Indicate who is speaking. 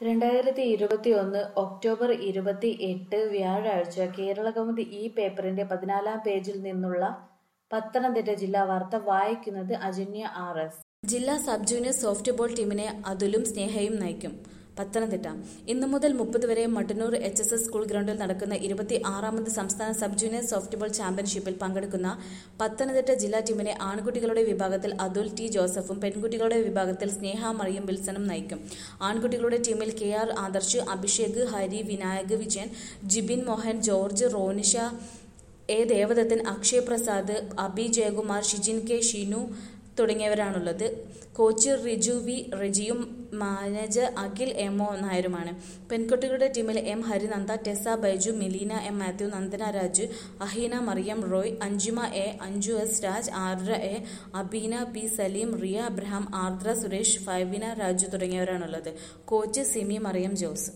Speaker 1: രണ്ടായിരത്തി ഇരുപത്തിയൊന്ന് ഒക്ടോബർ ഇരുപത്തി എട്ട് വ്യാഴാഴ്ച കേരളകൗമുദി ഈ പേപ്പറിന്റെ പതിനാലാം പേജിൽ നിന്നുള്ള പത്തനംതിട്ട ജില്ലാ വാർത്ത വായിക്കുന്നത് അജന്യ ആർ എസ്
Speaker 2: ജില്ലാ സബ് ജൂനിയർ സോഫ്റ്റ്ബോൾ ടീമിനെ അതുലും സ്നേഹയും നയിക്കും പത്തനംതിട്ട ഇന്നു മുതൽ മുപ്പത് വരെ Mattannur H S S school ഗ്രൗണ്ടിൽ നടക്കുന്ന ഇരുപത്തി ആറാമത് സംസ്ഥാന സബ് ജൂനിയർ സോഫ്റ്റ്ബോൾ ചാമ്പ്യൻഷിപ്പിൽ പങ്കെടുക്കുന്ന പത്തനംതിട്ട ജില്ലാ ടീമിനെ ആൺകുട്ടികളുടെ വിഭാഗത്തിൽ അതുൽ ടി ജോസഫും പെൺകുട്ടികളുടെ വിഭാഗത്തിൽ സ്നേഹ മറിയം വിൽസണും നയിക്കും ആൺകുട്ടികളുടെ ടീമിൽ K R Adarsh Abhishek Hari Vinayak Vijayan Jibin Mohan George Ronisha A Devadathan Akshay Prasad Abi Jayakumar Shijin K Shinu തുടങ്ങിയവരാണുള്ളത് കോച്ച് റിജു വി റെജിയും മാനേജർ അഖിൽ എം ഒ നായരുമാണ് പെൺകുട്ടികളുടെ ടീമിൽ M Harinanda Tessa Baiju Mileena M Mathew Nandana Raju Aheena Mariyam Roy Anjuma A Anju S Raj Ardra A Abeena P Saleem Riya Abraham Ardra Suresh Fivina Raju തുടങ്ങിയവരാണുള്ളത് കോച്ച് സിമി മറിയം ജോസ്